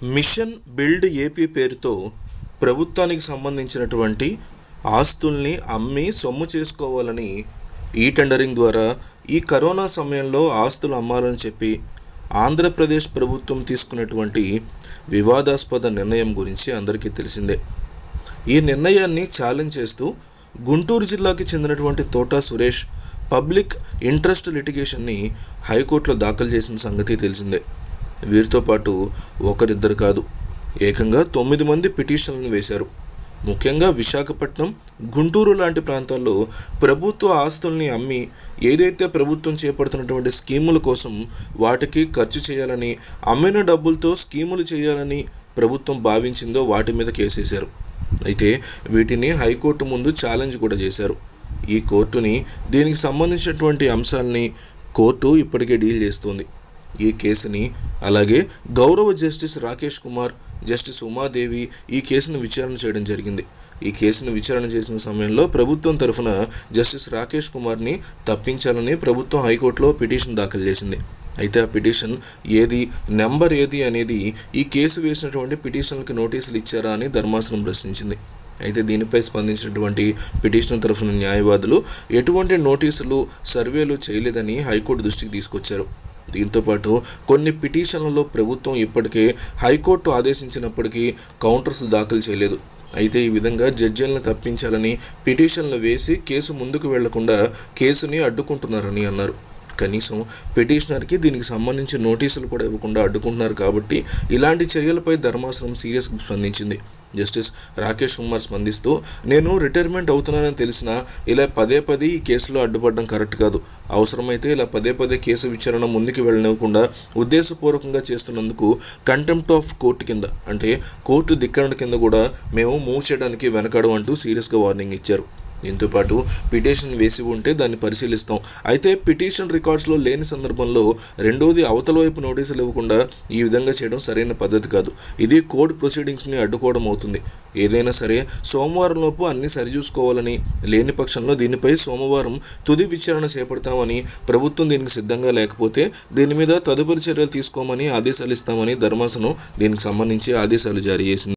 machine build AP పేరుతో ప్రభుత్వానికి సంబంధించినటువంటి ఆస్తుల్ని అమ్మి సొమ్ము చేసుకోవాలని ఈ టెండరింగ్ ద్వారా ఈ కరోనా సమయంలో ఆస్తులు అమ్మాలని చెప్పి ఆంధ్రప్రదేశ్ ప్రభుత్వం తీసుకున్నటువంటి వివాదాస్పద నిర్ణయం గురించి అందరికీ తెలిసిందే ఈ నిర్ణయాన్ని ఛాలెంజ్ చేస్తూ గుంటూరు జిల్లాకి చెందినటువంటి తోటా సురేష్ పబ్లిక్ ఇంట్రెస్ట్ లిటిగేషన్ని హైకోర్టులో దాఖలు చేసిన సంగతి తెలిసిందే వీరితో పాటు ఒకరిద్దరు కాదు ఏకంగా తొమ్మిది మంది పిటిషన్లను వేశారు ముఖ్యంగా విశాఖపట్నం గుంటూరు లాంటి ప్రాంతాల్లో ప్రభుత్వ ఆస్తుల్ని అమ్మి ఏదైతే ప్రభుత్వం చేపడుతున్నటువంటి స్కీముల కోసం వాటికి ఖర్చు చేయాలని అమ్మిన డబ్బులతో స్కీములు చేయాలని ప్రభుత్వం భావించిందో వాటి మీద కేసేశారు అయితే వీటిని హైకోర్టు ముందు ఛాలెంజ్ కూడా చేశారు ఈ కోర్టుని దీనికి సంబంధించినటువంటి అంశాలని కోర్టు ఇప్పటికే డీల్ చేస్తుంది ఈ కేసుని అలాగే గౌరవ జస్టిస్ రాకేష్ కుమార్ జస్టిస్ ఉమాదేవి ఈ కేసును విచారణ చేయడం జరిగింది ఈ కేసును విచారణ చేసిన సమయంలో ప్రభుత్వం తరఫున జస్టిస్ రాకేష్ కుమార్ని తప్పించాలని ప్రభుత్వం హైకోర్టులో పిటిషన్ దాఖలు చేసింది అయితే ఆ పిటిషన్ ఏది నెంబర్ ఏది అనేది ఈ కేసు వేసినటువంటి పిటిషన్లకి నోటీసులు ఇచ్చారా అని ధర్మాసనం ప్రశ్నించింది అయితే దీనిపై స్పందించినటువంటి పిటిషన్ తరఫున న్యాయవాదులు ఎటువంటి నోటీసులు సర్వేలు చేయలేదని హైకోర్టు దృష్టికి తీసుకొచ్చారు దీంతోపాటు కొన్ని పిటిషన్లలో ప్రభుత్వం ఇప్పటికే హైకోర్టు ఆదేశించినప్పటికీ కౌంటర్స్ దాఖలు చేయలేదు అయితే ఈ విధంగా జడ్జీలను తప్పించాలని పిటిషన్లు వేసి కేసు ముందుకు వెళ్లకుండా కేసుని అడ్డుకుంటున్నారని అన్నారు కనీసం పిటిషనర్కి దీనికి సంబంధించి నోటీసులు కూడా ఇవ్వకుండా అడ్డుకుంటున్నారు కాబట్టి ఇలాంటి చర్యలపై ధర్మాసనం సీరియస్గా స్పందించింది జస్టిస్ రాకేష్ కుమార్ స్పందిస్తూ నేను రిటైర్మెంట్ అవుతున్నానని తెలిసినా ఇలా పదే పదే ఈ కేసులో అడ్డుపడడం కరెక్ట్ కాదు అవసరమైతే ఇలా పదే పదే కేసు విచారణ ముందుకు వెళ్ళనివ్వకుండా ఉద్దేశపూర్వకంగా చేస్తున్నందుకు కంటెంప్ట్ ఆఫ్ కోర్టు కింద అంటే కోర్టు ధిక్కరణ కింద కూడా మేము మూవ్ చేయడానికి వెనకాడం అంటూ సీరియస్గా వార్నింగ్ ఇచ్చారు దీంతో పాటు పిటిషన్ వేసి ఉంటే దాన్ని పరిశీలిస్తాం అయితే పిటిషన్ రికార్డ్స్లో లేని సందర్భంలో రెండోది అవతల వైపు నోటీసులు ఇవ్వకుండా ఈ విధంగా చేయడం సరైన పద్ధతి కాదు ఇది కోర్టు ప్రొసీడింగ్స్ని అడ్డుకోవడం అవుతుంది ఏదైనా సరే సోమవారం లోపు అన్ని సరిచూసుకోవాలని లేని పక్షంలో దీనిపై సోమవారం తుది విచారణ చేపడతామని ప్రభుత్వం దీనికి సిద్ధంగా లేకపోతే దీని మీద తదుపరి చర్యలు తీసుకోమని ఆదేశాలు ఇస్తామని ధర్మాసనం దీనికి సంబంధించి ఆదేశాలు జారీ చేసింది